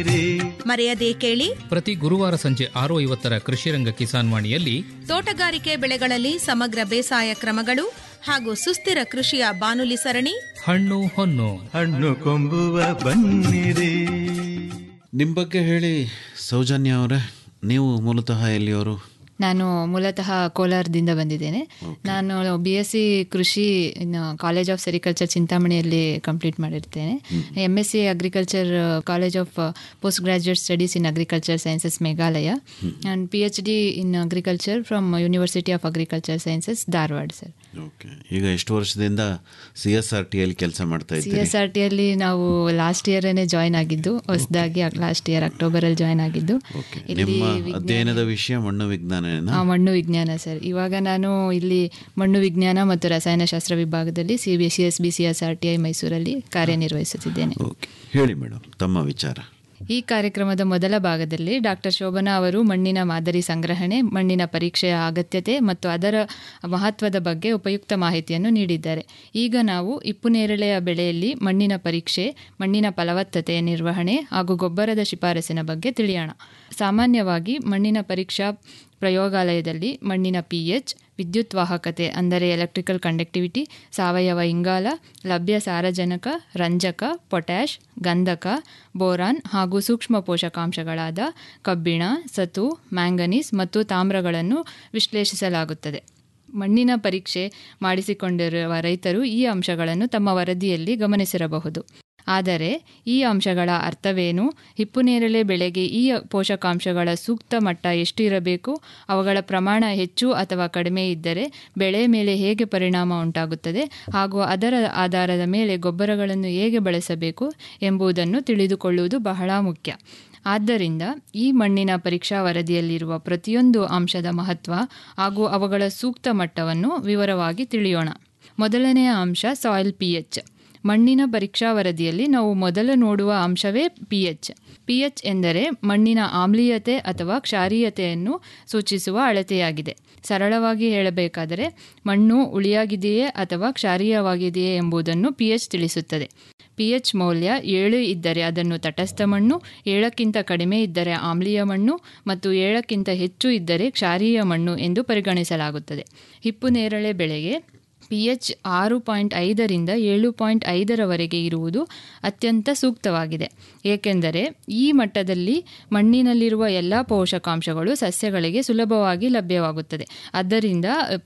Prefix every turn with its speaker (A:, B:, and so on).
A: ಮರೆಯದೇ ಕೇಳಿ
B: ಪ್ರತಿ ಗುರುವಾರ ಸಂಜೆ ಆರು ಐವತ್ತರ ಕೃಷಿರಂಗ ಕಿಸಾನ್ ವಾಣಿಯಲ್ಲಿ
A: ತೋಟಗಾರಿಕೆ ಬೆಳೆಗಳಲ್ಲಿ ಸಮಗ್ರ ಬೇಸಾಯ ಕ್ರಮಗಳು ಹಾಗೂ ಸುಸ್ಥಿರ ಕೃಷಿಯ ಬಾನುಲಿ ಸರಣಿ
B: ಹಣ್ಣು ಹೊನ್ನು
C: ಹಣ್ಣು ಕೊಂಬುವ ಬನ್ನಿರಿ
D: ನಿಮ್ಮ ಬಗ್ಗೆ ಹೇಳಿ ಸೌಜನ್ಯ ಅವರೇ ನೀವು ಮೂಲತಃ ಎಲ್ಲಿಯವರು
E: ನಾನು ಮೂಲತಃ ಕೋಲಾರದಿಂದ ಬಂದಿದ್ದೇನೆ ನಾನು ಬಿ ಎಸ್ ಸಿ ಕೃಷಿ ಇನ್ನು ಕಾಲೇಜ್ ಆಫ್ ಸೆರಿಕಲ್ಚರ್ ಚಿಂತಾಮಣಿಯಲ್ಲಿ ಕಂಪ್ಲೀಟ್ ಮಾಡಿರ್ತೇನೆ M S C agriculture college of post graduate studies in agriculture sciences Meghalaya and P H D in agriculture from university of agriculture sciences Dharwad sir
D: okay ಈಗ ಎಷ್ಟು ವರ್ಷದಿಂದ C S R ಟಿಯಲ್ಲಿ ಕೆಲಸ ಮಾಡ್ತಾ
E: C
D: ಇದ್ದೀರಿ
E: S R ಟಿಯಲ್ಲಿ ನಾವು last ಇಯರೇ join ಆಗಿದ್ದು ಹೊಸದಾಗಿ last year ಅಕ್ಟೋಬರಲ್ಲಿ ಜಾಯ್ನ್ ಆಗಿದ್ದು
D: ಓಕೆ
E: ಇಲ್ಲಿ
D: ನಿಮ್ಮ
E: ವಿಜ್ಞಾನ-
D: ಅಧ್ಯಯನದ ವಿಷಯ ಮಣ್ಣು ವಿಜ್ಞಾನನ
E: ಆ, ಮಣ್ಣು ವಿಜ್ಞಾನ ಸರ್ ಇವಾಗ ನಾನು ಇಲ್ಲಿ ಮಣ್ಣು ವಿಜ್ಞಾನ ಮತ್ತು ರಸಾಯನಶಾಸ್ತ್ರ ವಿಭಾಗದಲ್ಲಿ C B C S B C S R T I ಮೈಸೂರಲ್ಲಿ ಕಾರ್ಯನಿರ್ವಹಿಸುತ್ತಿದ್ದೇನೆ
D: ಓಕೆ ಹೇಳಿ ಮೇಡಮ್ ತಮ್ಮ ವಿಚಾರ
E: ಈ ಕಾರ್ಯಕ್ರಮದ ಮೊದಲ ಭಾಗದಲ್ಲಿ ಡಾಕ್ಟರ್ ಶೋಭನಾ ಅವರು ಮಣ್ಣಿನ ಮಾದರಿ ಸಂಗ್ರಹಣೆ ಮಣ್ಣಿನ ಪರೀಕ್ಷೆಯ ಅಗತ್ಯತೆ ಮತ್ತು ಅದರ ಮಹತ್ವದ ಬಗ್ಗೆ ಉಪಯುಕ್ತ ಮಾಹಿತಿಯನ್ನು ನೀಡಿದ್ದಾರೆ ಈಗ ನಾವು ಇಪ್ಪುನೇರಳೆಯ ಬೆಳೆಯಲ್ಲಿ ಮಣ್ಣಿನ ಪರೀಕ್ಷೆ ಮಣ್ಣಿನ ಫಲವತ್ತತೆಯ ನಿರ್ವಹಣೆ ಹಾಗೂ ಗೊಬ್ಬರದ ಶಿಫಾರಸಿನ ಬಗ್ಗೆ ತಿಳಿಯೋಣ ಸಾಮಾನ್ಯವಾಗಿ ಮಣ್ಣಿನ ಪರೀಕ್ಷಾ ಪ್ರಯೋಗಾಲಯದಲ್ಲಿ ಮಣ್ಣಿನ ಪಿ ಎಚ್ ವಿದ್ಯುತ್ ವಾಹಕತೆ ಅಂದರೆ ಎಲೆಕ್ಟ್ರಿಕಲ್ ಕಂಡಕ್ಟಿವಿಟಿ ಸಾವಯವ ಇಂಗಾಲ ಲಭ್ಯ ಸಾರಜನಕ ರಂಜಕ ಪೊಟ್ಯಾಷ್ ಗಂಧಕ ಬೋರಾನ್ ಹಾಗೂ ಸೂಕ್ಷ್ಮ ಪೋಷಕಾಂಶಗಳಾದ ಕಬ್ಬಿಣ ಸತು ಮ್ಯಾಂಗನೀಸ್ ಮತ್ತು ತಾಮ್ರಗಳನ್ನು ವಿಶ್ಲೇಷಿಸಲಾಗುತ್ತದೆ ಮಣ್ಣಿನ ಪರೀಕ್ಷೆ ಮಾಡಿಸಿಕೊಂಡಿರುವ ರೈತರು ಈ ಅಂಶಗಳನ್ನು ತಮ್ಮ ವರದಿಯಲ್ಲಿ ಗಮನಿಸಿರಬಹುದು ಆದರೆ ಈ ಅಂಶಗಳ ಅರ್ಥವೇನು ಹಿಪ್ಪುನೇರಳೆ ಬೆಳೆಗೆ ಈ ಪೋಷಕಾಂಶಗಳ ಸೂಕ್ತ ಮಟ್ಟ ಎಷ್ಟು ಇರಬೇಕು ಅವುಗಳ ಪ್ರಮಾಣ ಹೆಚ್ಚು ಅಥವಾ ಕಡಿಮೆ ಇದ್ದರೆ ಬೆಳೆ ಮೇಲೆ ಹೇಗೆ ಪರಿಣಾಮ ಉಂಟಾಗುತ್ತದೆ ಹಾಗೂ ಅದರ ಆಧಾರದ ಮೇಲೆ ಗೊಬ್ಬರಗಳನ್ನು ಹೇಗೆ ಬಳಸಬೇಕು ಎಂಬುದನ್ನು ತಿಳಿದುಕೊಳ್ಳುವುದು ಬಹಳ ಮುಖ್ಯ ಆದ್ದರಿಂದ ಈ ಮಣ್ಣಿನ ಪರೀಕ್ಷಾ ವರದಿಯಲ್ಲಿರುವ ಪ್ರತಿಯೊಂದು ಅಂಶದ ಮಹತ್ವ ಹಾಗೂ ಅವುಗಳ ಸೂಕ್ತ ಮಟ್ಟವನ್ನು ವಿವರವಾಗಿ ತಿಳಿಯೋಣ ಮೊದಲನೆಯ ಅಂಶ ಸಾಯಿಲ್ ಪಿ ಎಚ್ ಮಣ್ಣಿನ ಪರೀಕ್ಷಾ ವರದಿಯಲ್ಲಿ ನಾವು ಮೊದಲು ನೋಡುವ ಅಂಶವೇ ಪಿ ಎಚ್ ಪಿ ಎಚ್ ಎಂದರೆ ಮಣ್ಣಿನ ಆಮ್ಲೀಯತೆ ಅಥವಾ ಕ್ಷಾರೀಯತೆಯನ್ನು ಸೂಚಿಸುವ ಅಳತೆಯಾಗಿದೆ ಸರಳವಾಗಿ ಹೇಳಬೇಕಾದರೆ ಮಣ್ಣು ಉಳಿಯಾಗಿದೆಯೇ ಅಥವಾ ಕ್ಷಾರೀಯವಾಗಿದೆಯೇ ಎಂಬುದನ್ನು ಪಿ ಎಚ್ ತಿಳಿಸುತ್ತದೆ ಪಿ ಎಚ್ ಮೌಲ್ಯ ಏಳು ಇದ್ದರೆ ಅದನ್ನು ತಟಸ್ಥ ಮಣ್ಣು ಏಳಕ್ಕಿಂತ ಕಡಿಮೆ ಇದ್ದರೆ ಆಮ್ಲೀಯ ಮಣ್ಣು ಮತ್ತು ಏಳಕ್ಕಿಂತ ಹೆಚ್ಚು ಇದ್ದರೆ ಕ್ಷಾರೀಯ ಮಣ್ಣು ಎಂದು ಪರಿಗಣಿಸಲಾಗುತ್ತದೆ ಹಿಪ್ಪು ನೇರಳೆ ಬೆಳೆಗೆ ಪಿ ಎಚ್ ಆರು ಪಾಯಿಂಟ್ ಐದರಿಂದ ಏಳು ಪಾಯಿಂಟ್ ಐದರವರೆಗೆ ಇರುವುದು ಅತ್ಯಂತ ಸೂಕ್ತವಾಗಿದೆ ಏಕೆಂದರೆ ಈ ಮಟ್ಟದಲ್ಲಿ ಮಣ್ಣಿನಲ್ಲಿರುವ ಎಲ್ಲ ಪೋಷಕಾಂಶಗಳು ಸಸ್ಯಗಳಿಗೆ ಸುಲಭವಾಗಿ ಲಭ್ಯವಾಗುತ್ತದೆ ಆದ್ದರಿಂದ